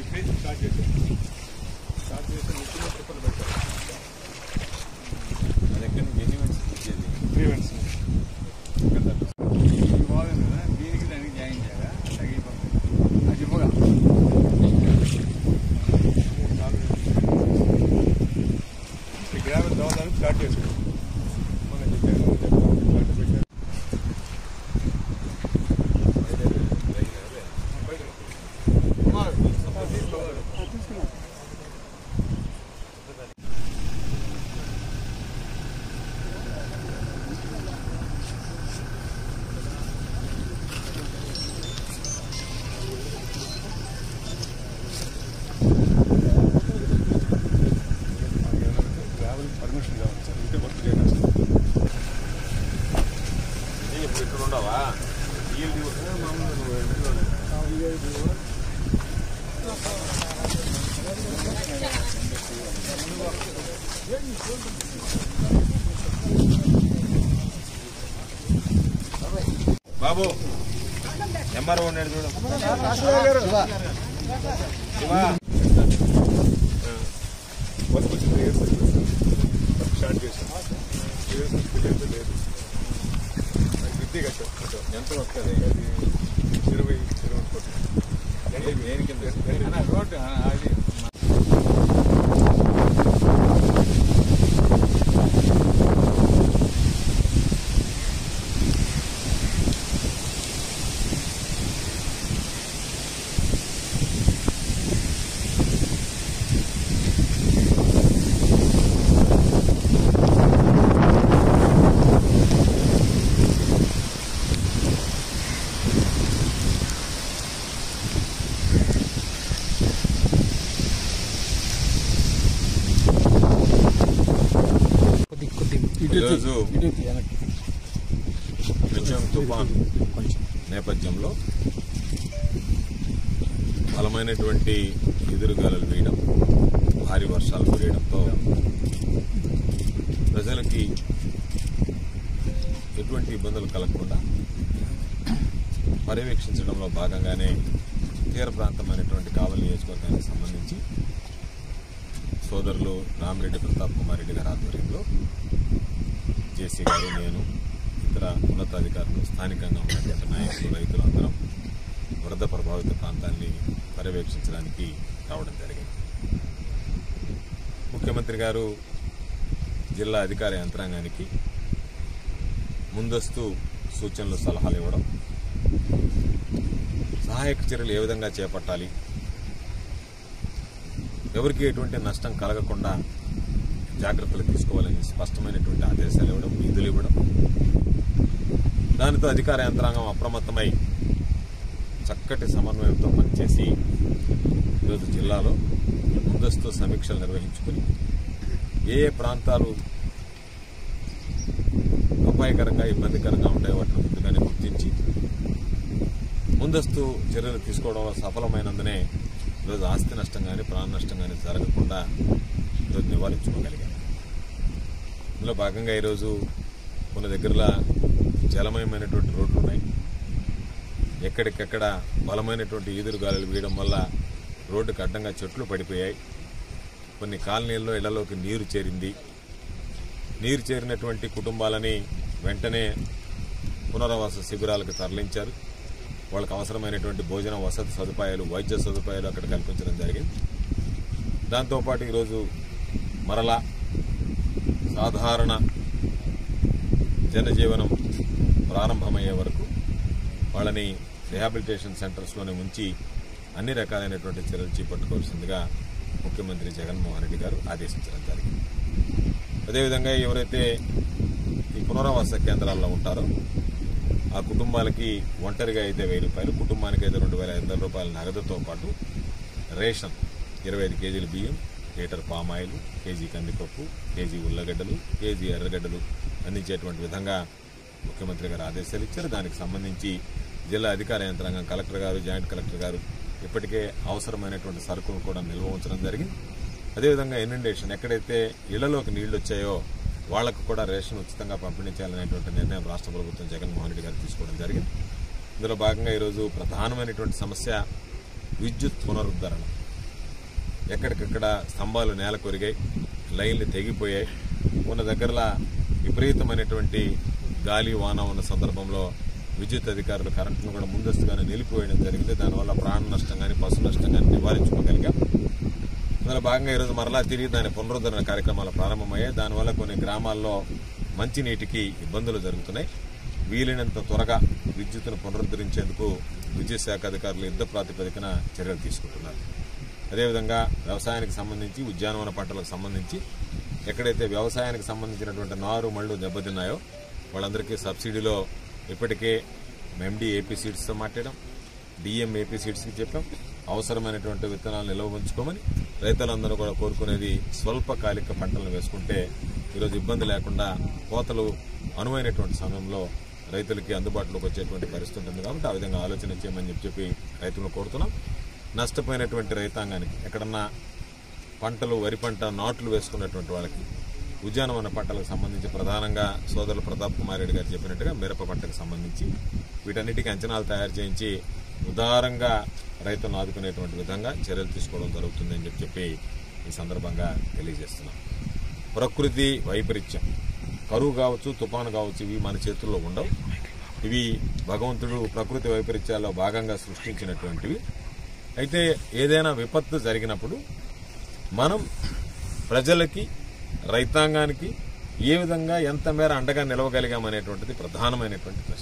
Phase start చేశారు start చేసి నెత్తిన టిప్పలు పెట్టారు అది ఎక్కడి నుంచి ఎన్ని మంత్స్ ఇచ్చేది గ్రీవెన్స్ బాగుంది కదా దీనికి దానికి జాయిన్ చేయాలా తగ్గిపోతుంది అది ఇవ్వగా ఈ గ్రావెల్ తవ్వడానికి స్టార్ట్ చేశారు మన చెప్పారు స్టార్ట్ పెట్టారు గ్రావెల్ పర్మిషన్ కావాలి సార్ ఇంటే వర్క్ చేయాలి సార్ ఏ, ఇప్పుడు ఇక్కడ ఉండవా ఈల్డ్ బాబు ఎంఆర్ఓ ఉన్నాడు చూడు శివా. వర్క్ వచ్చి త్రీ ఇయర్స్ అయిపోయింది సార్ వర్క్ స్టార్ట్ చేశాం త్రీ ఇయర్స్ క్లియర్ లేదు అది వృద్ధి కట్టాం కట్టాం ఎంత వస్తుంది అది ఇరవై ఇరవై కోట్లు అంటే దేని కింద అన్న, రోడ్డు ఆ, అది ఈరోజు విజయం తుఫాన్ నేపథ్యంలో బలమైనటువంటి ఎదురుగాలులు వేయడం భారీ వర్షాలు కురియడంతో ప్రజలకి ఎటువంటి ఇబ్బందులు కలగకుండా పర్యవేక్షించడంలో భాగంగానే తీర ప్రాంతమైనటువంటి కావలి నియోజకవర్గానికి సంబంధించి సోదరులు రామిరెడ్డి ప్రతాప్ కుమార్ రెడ్డి గారి ఆధ్వర్యంలో జేసీ గారు నేను ఇతర ఉన్నతాధికారులు స్థానికంగా ఉన్నటువంటి నాయకులు రైతులు అందరం వరద ప్రభావిత ప్రాంతాన్ని పర్యవేక్షించడానికి రావడం జరిగింది ముఖ్యమంత్రి గారు జిల్లా అధికార యంత్రాంగానికి ముందస్తు సూచనలు సలహాలు ఇవ్వడం సహాయక చర్యలు ఏ విధంగా చేపట్టాలి ఎవరికి ఎటువంటి నష్టం కలగకుండా జాగ్రత్తలు తీసుకోవాలని స్పష్టమైనటువంటి ఆదేశాలు ఇవ్వడం నిధులు ఇవ్వడం దానితో అధికార యంత్రాంగం అప్రమత్తమై చక్కటి సమన్వయంతో పనిచేసి ఈరోజు జిల్లాలో ముందస్తు సమీక్షలు నిర్వహించుకుని ఏ ఏ ప్రాంతాలు అపాయకరంగా ఇబ్బందికరంగా ఉంటాయో వాటిని ముందుగానే గుర్తించి ముందస్తు చర్యలు తీసుకోవడంలో సఫలమైనందునే ఈరోజు ఆస్తి నష్టం కానీ ప్రాణ నష్టం కానీ జరగకుండా ఈరోజు నివారించుకోగలిగాం ఇందులో భాగంగా ఈరోజు కొన్ని దగ్గరలో జలమయమైనటువంటి రోడ్లు ఉన్నాయి ఎక్కడికెక్కడ బలమైనటువంటి ఈదురు గాలులు వీయడం వల్ల రోడ్డుకు అడ్డంగా చెట్లు పడిపోయాయి కొన్ని కాలనీల్లో ఇళ్లలోకి నీరు చేరింది నీరు చేరినటువంటి కుటుంబాలని వెంటనే పునరావాస శిబిరాలకు తరలించారు వాళ్ళకి అవసరమైనటువంటి భోజన వసతి సదుపాయాలు వైద్య సదుపాయాలు అక్కడ కల్పించడం జరిగింది దాంతోపాటు ఈరోజు మరలా సాధారణ జనజీవనం ప్రారంభమయ్యే వరకు వాళ్ళని రిహాబిలిటేషన్ సెంటర్స్లోనే ఉంచి అన్ని రకాలైనటువంటి చర్యలు చేపట్టుకోవాల్సిందిగా ముఖ్యమంత్రి జగన్మోహన్ రెడ్డి గారు ఆదేశించడం జరిగింది అదేవిధంగా ఎవరైతే ఈ పునరావాస కేంద్రాల్లో ఉంటారో ఆ కుటుంబాలకి ఒంటరిగా అయితే వెయ్యి రూపాయలు కుటుంబానికి అయితే రెండు వేల ఐదు వందల రూపాయల నగదుతో పాటు రేషన్ ఇరవై ఐదు కేజీల బియ్యం లీటర్ పామాయిల్ కేజీ కందిపప్పు కేజీ ఉల్లగడ్డలు కేజీ ఎర్రగడ్డలు అందించేటువంటి విధంగా ముఖ్యమంత్రి గారు ఆదేశాలు ఇచ్చారు దానికి సంబంధించి జిల్లా అధికార యంత్రాంగం కలెక్టర్ గారు జాయింట్ కలెక్టర్ గారు ఇప్పటికే అవసరమైనటువంటి సరుకులను కూడా నిల్వ ఉంచడం జరిగింది అదేవిధంగా ఇన్నండేషన్ ఎక్కడైతే ఇళ్లలోకి నీళ్లు వచ్చాయో వాళ్లకు కూడా రేషన్ ఉచితంగా పంపిణీ చేయాలనేటువంటి నిర్ణయం రాష్ట్ర ప్రభుత్వం జగన్మోహన్ రెడ్డి గారు తీసుకోవడం జరిగింది ఇందులో భాగంగా ఈరోజు ప్రధానమైనటువంటి సమస్య విద్యుత్ పునరుద్ధరణ ఎక్కడికక్కడ స్తంభాలు నేల కొరిగాయి లైన్లు తెగిపోయాయి ఉన్న దగ్గరలా విపరీతమైనటువంటి గాలి వాన ఉన్న సందర్భంలో విద్యుత్ అధికారులు కరెంటును కూడా ముందస్తుగానే నిలిపివేయడం జరిగింది దానివల్ల ప్రాణ నష్టం కానీ పశు నష్టం కానీ నివారించుకోగలిగాం అందులో భాగంగా ఈరోజు మరలా తిరిగి దాని పునరుద్ధరణ కార్యక్రమాలు ప్రారంభమయ్యాయి దానివల్ల కొన్ని గ్రామాల్లో మంచినీటికి ఇబ్బందులు జరుగుతున్నాయి వీలైనంత త్వరగా విద్యుత్తును పునరుద్ధరించేందుకు విద్యుత్ శాఖ అధికారులు యుద్ధ ప్రాతిపదికన చర్యలు తీసుకుంటున్నారు అదేవిధంగా వ్యవసాయానికి సంబంధించి ఉద్యానవన పంటలకు సంబంధించి ఎక్కడైతే వ్యవసాయానికి సంబంధించినటువంటి నారు మళ్ళు దెబ్బతిన్నాయో వాళ్ళందరికీ సబ్సిడీలో ఇప్పటికే ఎండి ఏపీ సీడ్స్తో మాట్లాడాం డిఎం ఏపీ సీడ్స్కి చెప్పాం అవసరమైనటువంటి విత్తనాలు నిల్వ ఉంచుకోమని రైతులందరూ కూడా కోరుకునేది స్వల్పకాలిక పంటలను వేసుకుంటే ఈరోజు ఇబ్బంది లేకుండా కోతలు అనువైనటువంటి సమయంలో రైతులకి అందుబాటులోకి వచ్చేటువంటి పరిస్థితి ఉంటుంది కాబట్టి ఆ విధంగా ఆలోచన చేయమని చెప్పి చెప్పి రైతులను కోరుతున్నాం నష్టపోయినటువంటి రైతాంగానికి ఎక్కడన్నా పంటలు వరి పంట నాట్లు వేసుకున్నటువంటి వాళ్ళకి ఉద్యానవన పంటలకు సంబంధించి ప్రధానంగా సోదరులు ప్రతాప్ కుమార్ రెడ్డి గారు చెప్పినట్టుగా మిరప పంటకు సంబంధించి వీటన్నిటికీ అంచనాలు తయారు చేయించి ఉదారంగా రైతులను ఆదుకునేటువంటి విధంగా చర్యలు తీసుకోవడం జరుగుతుందని చెప్పి చెప్పి ఈ సందర్భంగా తెలియజేస్తున్నాం ప్రకృతి వైపరీత్యం కరువు కావచ్చు తుఫాను కావచ్చు ఇవి మన చేతుల్లో ఉండవు ఇవి భగవంతుడు ప్రకృతి వైపరీత్యాల్లో భాగంగా సృష్టించినటువంటివి అయితే ఏదైనా విపత్తు జరిగినప్పుడు మనం ప్రజలకి రైతాంగానికి ఏ విధంగా ఎంత మేర అండగా నిలవగలిగామనేటువంటిది ప్రధానమైనటువంటి ప్రశ్న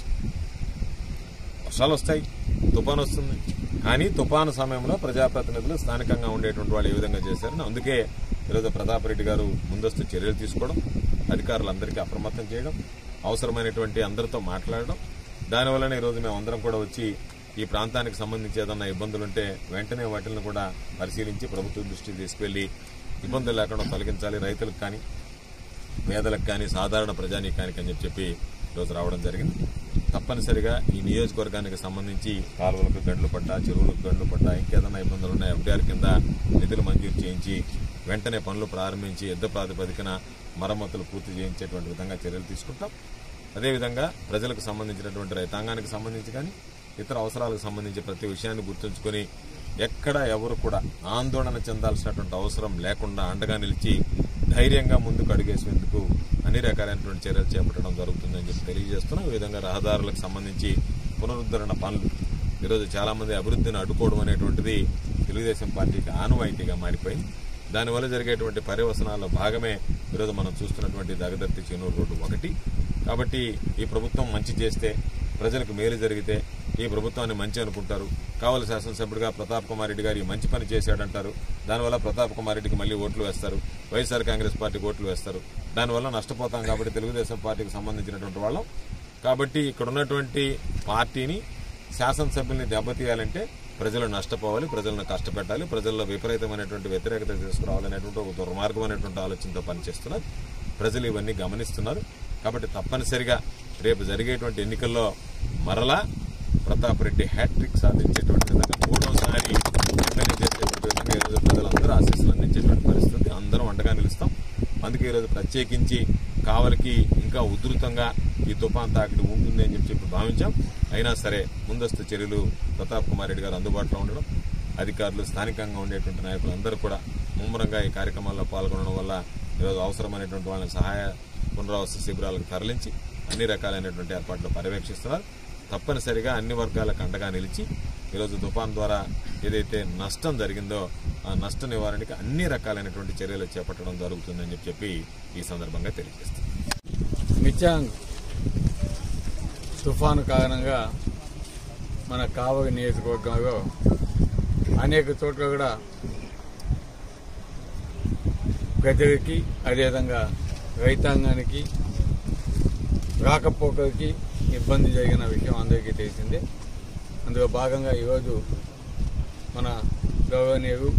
వర్షాలు వస్తాయి తుఫాను వస్తుంది కానీ తుఫాను సమయంలో ప్రజాప్రతినిధులు స్థానికంగా ఉండేటువంటి వాళ్ళు ఏ విధంగా చేశారని అందుకే ఈరోజు ప్రతాప్ రెడ్డి గారు ముందస్తు చర్యలు తీసుకోవడం అధికారులందరికీ అప్రమత్తం చేయడం అవసరమైనటువంటి అందరితో మాట్లాడడం దానివల్లనే ఈరోజు మేము అందరం కూడా వచ్చి ఈ ప్రాంతానికి సంబంధించి ఏదన్నా ఇబ్బందులుంటే వెంటనే వాటిని కూడా పరిశీలించి ప్రభుత్వం దృష్టికి తీసుకెళ్లి ఇబ్బందులు లేకుండా తొలగించాలి రైతులకు కానీ పేదలకు కానీ సాధారణ ప్రజానీకానికి అని చెప్పి చెప్పి ఈరోజు రావడం జరిగింది తప్పనిసరిగా ఈ నియోజకవర్గానికి సంబంధించి కాలువలకు గండ్లు పడ్డా చెరువులకు గండ్లు పడ్డా ఇంకేదన్నా ఇబ్బందులు ఉన్నాయి ఎఫ్డీఆర్ కింద నిధులు మంజూరు చేయించి వెంటనే పనులు ప్రారంభించి యుద్ధ ప్రాతిపదికన మరమ్మతులు పూర్తి చేయించేటువంటి విధంగా చర్యలు తీసుకుంటాం అదేవిధంగా ప్రజలకు సంబంధించినటువంటి రైతాంగానికి సంబంధించి కానీ ఇతర అవసరాలకు సంబంధించి ప్రతి విషయాన్ని గుర్తుంచుకొని ఎక్కడ ఎవరు కూడా ఆందోళన చెందాల్సినటువంటి అవసరం లేకుండా అండగా నిలిచి ధైర్యంగా ముందుకు అడుగేసేందుకు అన్ని రకాలైనటువంటి చర్యలు చేపట్టడం జరుగుతుందని చెప్పి తెలియజేస్తున్నాం ఈ విధంగా రహదారులకు సంబంధించి పునరుద్ధరణ పనులు ఈరోజు చాలా మంది అభివృద్ధిని అడ్డుకోవడం అనేటువంటిది తెలుగుదేశం పార్టీకి ఆనవాయితీగా మారిపోయింది దానివల్ల జరిగేటువంటి పర్యవసనాల్లో భాగమే ఈరోజు మనం చూస్తున్నటువంటి దగదర్తి చెన్నూరు రోడ్డు ఒకటి కాబట్టి ఈ ప్రభుత్వం మంచి చేస్తే ప్రజలకు మేలు జరిగితే ఈ ప్రభుత్వాన్ని మంచి అనుకుంటారు కావలి శాసనసభ్యుడిగా ప్రతాప్ కుమార్ రెడ్డి గారు ఈ మంచి పని చేశాడంటారు దానివల్ల ప్రతాప్ కుమార్ రెడ్డికి మళ్ళీ ఓట్లు వేస్తారు వైఎస్ఆర్ కాంగ్రెస్ పార్టీకి ఓట్లు వేస్తారు దానివల్ల నష్టపోతాం కాబట్టి తెలుగుదేశం పార్టీకి సంబంధించినటువంటి వాళ్ళం కాబట్టి ఇక్కడ ఉన్నటువంటి పార్టీని శాసనసభ్యుల్ని దెబ్బతీయాలంటే ప్రజలు నష్టపోవాలి ప్రజలను కష్టపెట్టాలి ప్రజల్లో విపరీతమైనటువంటి వ్యతిరేకత తీసుకురావాలనేటువంటి ఒక దుర్మార్గమైనటువంటి ఆలోచనతో పనిచేస్తున్నారు ప్రజలు ఇవన్నీ గమనిస్తున్నారు కాబట్టి తప్పనిసరిగా రేపు జరిగేటువంటి ఎన్నికల్లో మరలా ప్రతాప్ రెడ్డి హ్యాట్రిక్ సాధించేటువంటి విధంగా మూడోసారి ఎమ్మెల్యే చేసేటువంటి విధంగా ఈరోజు ప్రజలందరూ ఆశీస్సులు అందించేటువంటి పరిస్థితి అందరం అండగా నిలుస్తాం అందుకే ఈరోజు ప్రత్యేకించి కావలికి ఇంకా ఉధృతంగా ఈ తుఫాన్ తాకిడి ఉంటుంది అని చెప్పి చెప్పి భావించాం అయినా సరే ముందస్తు చర్యలు ప్రతాప్ కుమార్ రెడ్డి గారు అందుబాటులో ఉండడం అధికారులు స్థానికంగా ఉండేటువంటి నాయకులు అందరూ కూడా ముమ్మరంగా ఈ కార్యక్రమాల్లో పాల్గొనడం వల్ల ఈరోజు అవసరమైనటువంటి వాళ్ళని సహాయ పునరావాస శిబిరాలకు తరలించి అన్ని రకాలైనటువంటి ఏర్పాట్లు పర్యవేక్షిస్తున్నారు తప్పనిసరిగా అన్ని వర్గాలకు అండగా నిలిచి ఈరోజు తుఫాన్ ద్వారా ఏదైతే నష్టం జరిగిందో ఆ నష్ట నివారణకి అన్ని రకాలైనటువంటి చర్యలు చేపట్టడం జరుగుతుందని చెప్పి చెప్పి ఈ సందర్భంగా తెలియజేస్తాను మిచాంగ్ తుఫాను కారణంగా మన కావగ నియోజకవర్గంలో అనేక చోట్ల కూడా ప్రజలకి అదేవిధంగా రైతాంగానికి రాకపోకలకి ఇబ్బంది జరిగిన విషయం అందరికీ తెలిసిందే అందులో భాగంగా ఈరోజు మన గౌరవనీయులు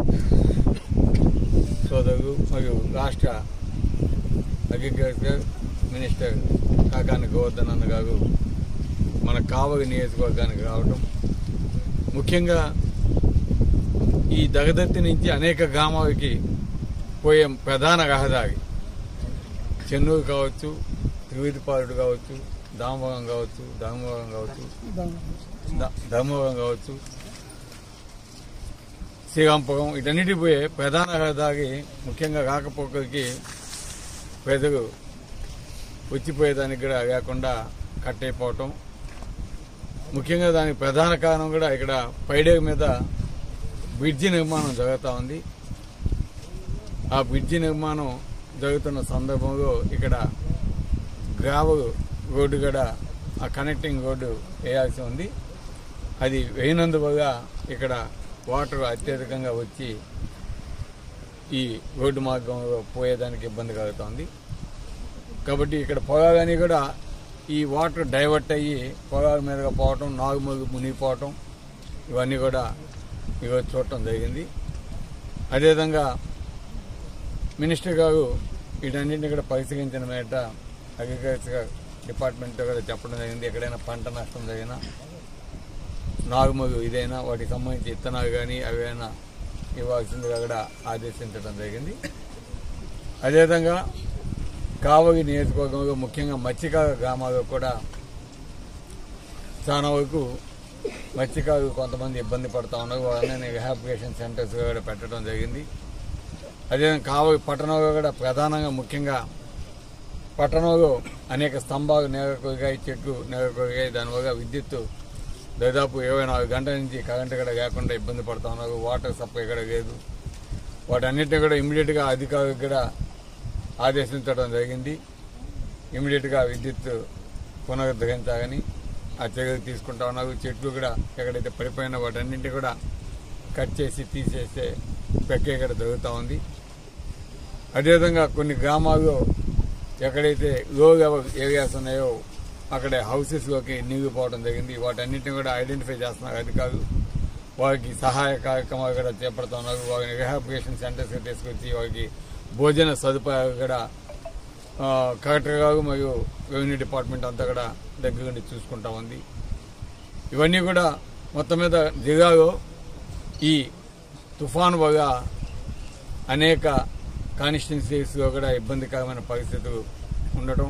సోదరులు మరియు రాష్ట్ర అగ్రికల్చర్ మినిస్టర్ కాకాని గోవర్ధన్ అన్న గారు మన కావలి నియోజకవర్గానికి రావడం ముఖ్యంగా ఈ దగదత్తి నుంచి అనేక గ్రామాలకి పోయే ప్రధాన రహదారి చెన్నూరు కావచ్చు తిరువితిపాడు కావచ్చు దామవరం కావచ్చు ధర్మవరం కావచ్చు ద- ధర్మవరం కావచ్చు శ్రీరాంపురం ఇటన్నిటి పోయే ప్రధాన రహదారి ముఖ్యంగా రాకపోకలకి ప్రజలు వచ్చిపోయేదానికి కూడా లేకుండా కట్ అయిపోవటం ముఖ్యంగా దానికి ప్రధాన కారణం కూడా ఇక్కడ పైడే మీద బ్రిడ్జి నిర్మాణం జరుగుతూ ఉంది ఆ బ్రిడ్జి నిర్మాణం జరుగుతున్న సందర్భంలో ఇక్కడ గ్రావల్ రోడ్డు కూడా ఆ కనెక్టింగ్ రోడ్డు వేయాల్సి ఉంది అది వేయనందువల్ల ఇక్కడ వాటర్ అత్యధికంగా వచ్చి ఈ రోడ్డు మార్గంలో పోయేదానికి ఇబ్బంది కలుగుతోంది కాబట్టి ఇక్కడ పొలాలని కూడా ఈ వాటర్ డైవర్ట్ అయ్యి పొలాల మీదుగా పోవటం నాగుమలు మునిగిపోవటం ఇవన్నీ కూడా ఈరోజు చూడటం జరిగింది అదేవిధంగా మినిస్టర్ గారు వీటన్నింటిని కూడా పరిశీలించిన మేట అగ్రికల్చర్ డిపార్ట్మెంట్ కూడా చెప్పడం జరిగింది ఎక్కడైనా పంట నష్టం జరిగినా నాగుమలు ఇదైనా వాటికి సంబంధించి ఇత్తనాలు కానీ అవైనా ఇవ్వాల్సిందిగా కూడా ఆదేశించడం జరిగింది అదేవిధంగా కావలి నియోజకవర్గంలో ముఖ్యంగా మత్స్యకార గ్రామాల్లో కూడా చాలా వరకు మత్స్యకారులు కొంతమంది ఇబ్బంది పడతా ఉన్నారు వాళ్ళని రిహాబిలిటేషన్ సెంటర్స్ కూడా పెట్టడం జరిగింది అదేవిధంగా కావలి పట్టణంలో కూడా ప్రధానంగా ముఖ్యంగా పట్టణంలో అనేక స్తంభాలు నేలకొరిగాయి చెట్లు నేలకొరిగాయి దానివల్ల విద్యుత్తు దాదాపు ఇరవై నాలుగు గంటల నుంచి కరెంటు కూడా లేకుండా ఇబ్బంది పడతా ఉన్నారు వాటర్ సప్లై కూడా లేదు వాటన్నిటిని కూడా ఇమీడియట్గా అధికారులకు కూడా ఆదేశించడం జరిగింది ఇమీడియట్గా విద్యుత్ పునరుద్ధరించాలని ఆ చర్యలు తీసుకుంటా ఉన్నారు చెట్లు కూడా ఎక్కడైతే పడిపోయినా వాటన్నింటి కూడా కట్ చేసి తీసేస్తే ప్రక్రియ కూడా జరుగుతూ ఉంది అదేవిధంగా కొన్ని గ్రామాల్లో ఎక్కడైతే లో లెవెల్ ఏరియాస్ ఉన్నాయో అక్కడ హౌసెస్లోకి నీళ్లు పోవడం జరిగింది వాటన్నిటిని కూడా ఐడెంటిఫై చేస్తున్నారు అధికారులు వారికి సహాయ కార్యక్రమాలు కూడా చేపడుతున్నారు వారిని రిహాబిలిటేషన్ సెంటర్స్కి తీసుకొచ్చి వారికి భోజన సదుపాయాలు కూడా ఆ, కలెక్టర్ గారు మరియు రెవెన్యూ డిపార్ట్మెంట్ అంతా కూడా దగ్గర నుండి చూసుకుంటా ఉంది ఇవన్నీ కూడా మొత్తం మీద జిల్లాలో ఈ తుఫాను వల్ల అనేక కాన్స్టిట్యున్సీస్లో కూడా ఇబ్బందికరమైన పరిస్థితులు ఉండటం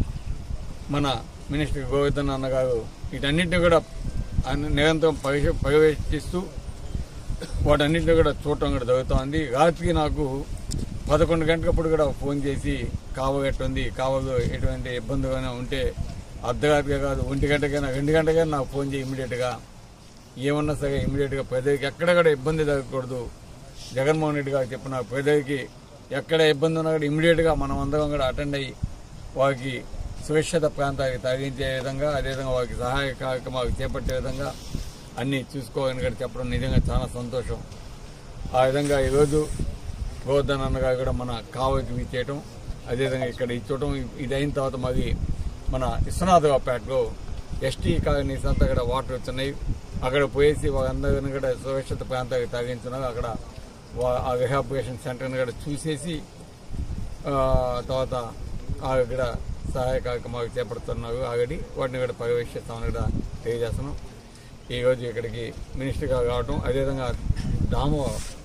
మన మినిస్టర్ గోవర్ధన్ అన్నగారు వీటన్నింటినీ కూడా అన్ని- నిరంతరం పరిశ- పర్యవేక్షిస్తూ వాటన్నింటినీ కూడా చూడటం కూడా జరుగుతోంది రాత్రికి నాకు పదకొండు గంటలప్పుడు కూడా ఫోన్ చేసి కావగట్టుంది కావలో ఎటువంటి ఇబ్బందిగానే ఉంటే అర్ధరాత్రిగా కాదు ఒంటి గంటకైనా రెండు గంటకైనా నాకు ఫోన్ చేయి ఇమీడియట్గా ఏమన్నా సరే ఇమీడియట్గా ప్రజలకి ఎక్కడ కూడా ఇబ్బంది జరగకూడదు జగన్మోహన్ రెడ్డి గారు చెప్పిన ప్రజలకి ఎక్కడ ఇబ్బంది ఉన్నా కూడా ఇమీడియట్గా మనం అందరం కూడా అటెండ్ అయ్యి వారికి సురక్షిత ప్రాంతానికి తరలించే విధంగా అదేవిధంగా వారికి సహాయ కార్యక్రమాలు చేపట్టే విధంగా అన్ని చూసుకోవాలని కూడా చెప్పడం నిజంగా చాలా సంతోషం ఆ విధంగా ఈరోజు గోవర్ధన్ అన్నగారు కూడా మన కావలికి విచ్చేయటం అదేవిధంగా ఇక్కడ ఇచ్చటం ఇది అయిన తర్వాత మరి మన విశ్వనాథరావుపేటలో ఎస్టీ కాలనీస్ అంతా కూడా వాటర్ వచ్చినాయి అక్కడ పోయేసి వాళ్ళందరినీ కూడా సురక్షిత ప్రాంతానికి తరలించున్నారు అక్కడ వా- ఆ రిహాబిలిటేషన్ సెంటర్ని కూడా చూసేసి ఆ, తర్వాత అక్కడ సహాయ కార్యక్రమాలు చేపడుతున్నారు ఆల్రెడీ వాటిని కూడా పర్యవేక్షిస్తామని కూడా తెలియజేస్తున్నాం ఈరోజు ఇక్కడికి మినిస్టర్ గారు రావడం అదేవిధంగా దామో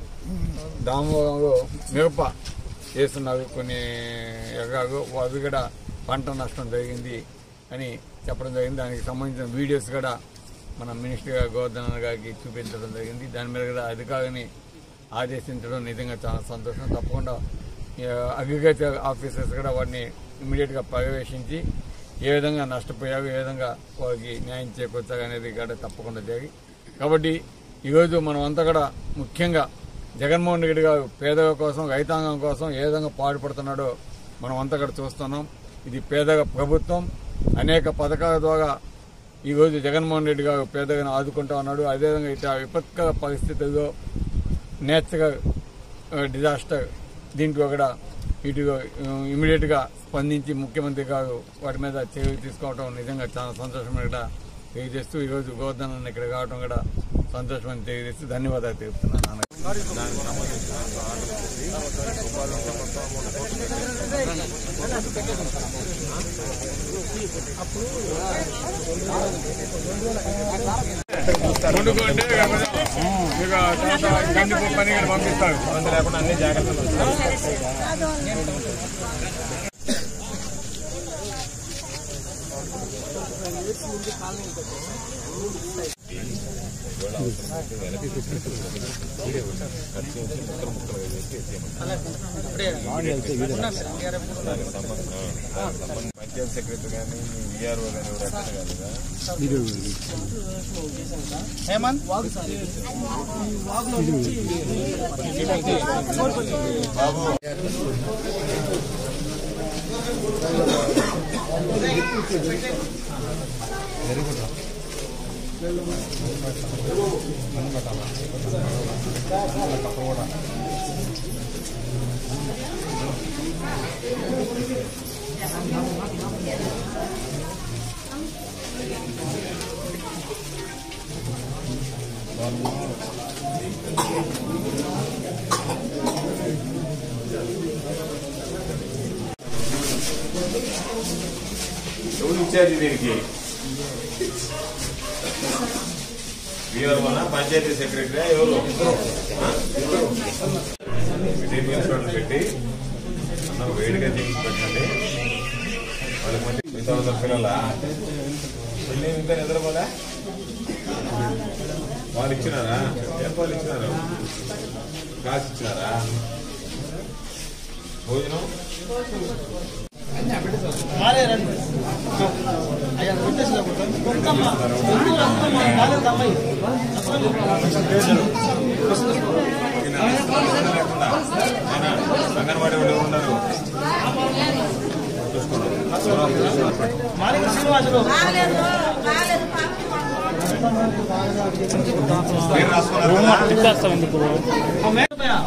దామోరంలో మిరప వేస్తున్నారు కొన్ని ఎకరాలు అవి కూడా పంట నష్టం జరిగింది అని చెప్పడం జరిగింది దానికి సంబంధించిన వీడియోస్ కూడా మన మినిస్టర్ గారు గోవర్ధన్ గారికి చూపించడం జరిగింది దాని మీద కూడా అధికారిని ఆదేశించడం నిజంగా చాలా సంతోషం తప్పకుండా అగ్రికల్చర్ ఆఫీసర్స్ కూడా వాటిని ఇమీడియట్గా పర్యవేక్షించి ఏ విధంగా నష్టపోయారు ఏ విధంగా వారికి న్యాయం చేకూర్చారు అనేది కూడా తప్పకుండా జరిగి కాబట్టి ఈరోజు మనం అంతా కూడా ముఖ్యంగా జగన్మోహన్ రెడ్డి గారు పేదల కోసం రైతాంగం కోసం ఏ విధంగా పాటుపడుతున్నాడో మనం అంతా కూడా చూస్తున్నాం ఇది పేదల ప్రభుత్వం అనేక పథకాల ద్వారా ఈరోజు జగన్మోహన్ రెడ్డి గారు పేదలను ఆదుకుంటా ఉన్నాడు అదేవిధంగా ఇట్లా విపత్కర పరిస్థితుల్లో నేచురల్ డిజాస్టర్ దీంట్లో కూడా ఇటు ఇమీడియట్ గా స్పందించి ముఖ్యమంత్రి గారు వాటి మీద చర్యలు తీసుకోవడం నిజంగా చాలా సంతోషమైన కూడా తెలియజేస్తూ ఈరోజు గోవర్ధన్ అన్న ఇక్కడ కావడం కూడా సంతోషమని తెలియజేస్తూ ధన్యవాదాలు తెలుపుతున్నాను నాన్న వండుకుంటే ఇక తర్వాత కందిపప్పు పని ఇక్కడ పంపిస్తారు ఇబ్బంది లేకుండా అన్ని జాగ్రత్తలు ఒకవేళ అవసరమైతే వెనక్కి కట్ చేసి ముక్కలు ముక్కలుగా చేసి ఎత్తేయమంటారు. దానికి సంబంధం ఆ, ఆ, సంబంధం పంచాయత్ సెక్రటరీ కానీ విఆర్ఓ కానీ ఎవరు అర్థం కాలేదా హేమంత్ బాబు ఎవరు ఇచ్చారు దీనికి విఆర్ఓనా పంచాయతీ సెక్రటరీ ఎవరు ఆ? మీటింగ్ తీసుకోండి పెట్టి అన్నం వేడిగా చేసి పెట్టండి వాళ్ళకి మళ్ళీ మిగతా వందల పిల్లల పెళ్ళి ఇంకా నిద్రపోలే వాళ్ళు ఇచ్చినారా ఏం పాలు ఇచ్చినారు కాసు ఇచ్చినారా భోజనం మారే రండి అయ్యా పెట్టేసి కొత్తమ్మ కాలేదు అమ్మాయి అంగన్వాడీ వాళ్ళు ఎవరు ఉన్నారు మారే శ్రీనివాసులు బాగలేదు బాగలేదు పేరు రాసుకున్నారు కదా?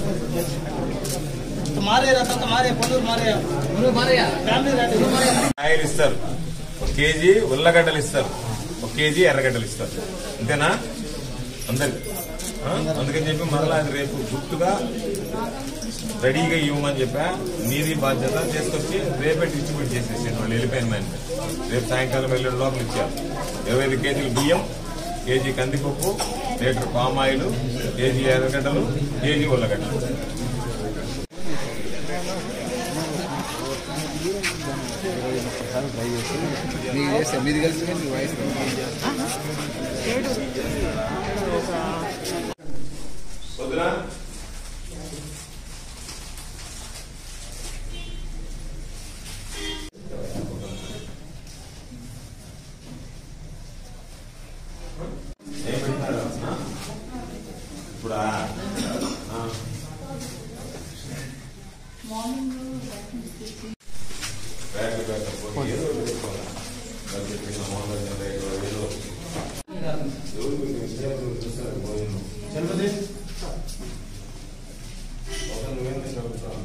మారే రతంత మారే పొందూరు మారే ఫ్యామిలీ రండి కాయలు ఇస్తారు ఒక కేజీ ఉల్లగడ్డలు ఇస్తారు ఒక కేజీ ఎర్రగడ్డలు ఇస్తారు అంతేనా అందరికి ఆ? అందుకని చెప్పి మరలా అది రేపు గుర్తుగా రెడీగా ఇవ్వమని చెప్పా నీది బాధ్యత చేసుకొచ్చి రేపే డిస్ట్రిబ్యూట్ చేసేసాను వాళ్ళు వెళ్ళిపోయిన మైన రేపు సాయంకాలం వెళ్ళే లోపల ఇచ్చారు ఇరవై ఐదు కేజీలు బియ్యం కేజీ కందిపప్పు లీటర్ పామాయిల్ కేజీ ఎర్రగడ్డలు కేజీ ఉల్లగడ్డలు మీకు చేస్తే మీది కలిసి మీ వాయిస్ వద్దురా ఏం పెట్టినారు? ఆ? ఇప్పుడా ఆ. బ్యాగ్ బ్యాగ్ పోనీ ఏదో ఒకటి పెట్టుకోవాలా. వాళ్ళు చెప్పిన అమౌంట్ ఎంత ఏదో ఏదో. ఎవరు మీకు విషయాలు చూస్తారు భోజనం ఒక నువ్వేం చదువుతావు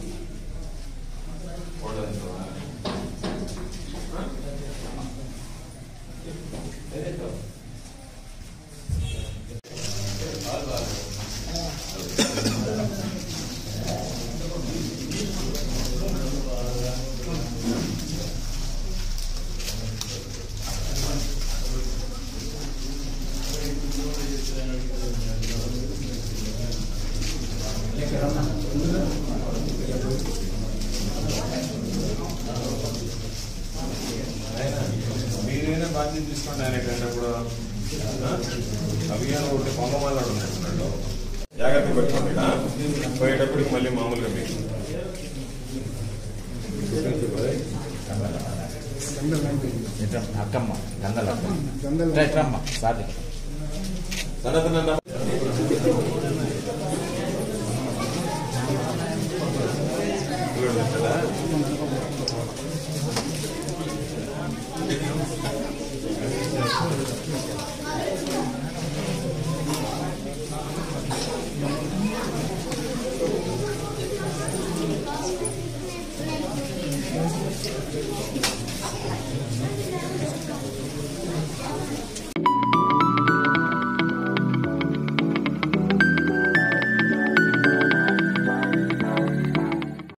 ఓడతావా మీరైనా బాధ్యత తీసుకోండి ఆయన ఎక్కడప్పుడు అభియాన్ ఒకటి పొంగమాల ఉన్నట్టున్నాడు జాగ్రత్త పెట్టుకోండి ఆ? పోయేటప్పటికి మళ్ళీ మామూలుగా మీకు అక్కమ్మ గందలమ్మ రైట్రమ్మ సార్ సనతనన్న పిల్లోడు వచ్చాడా?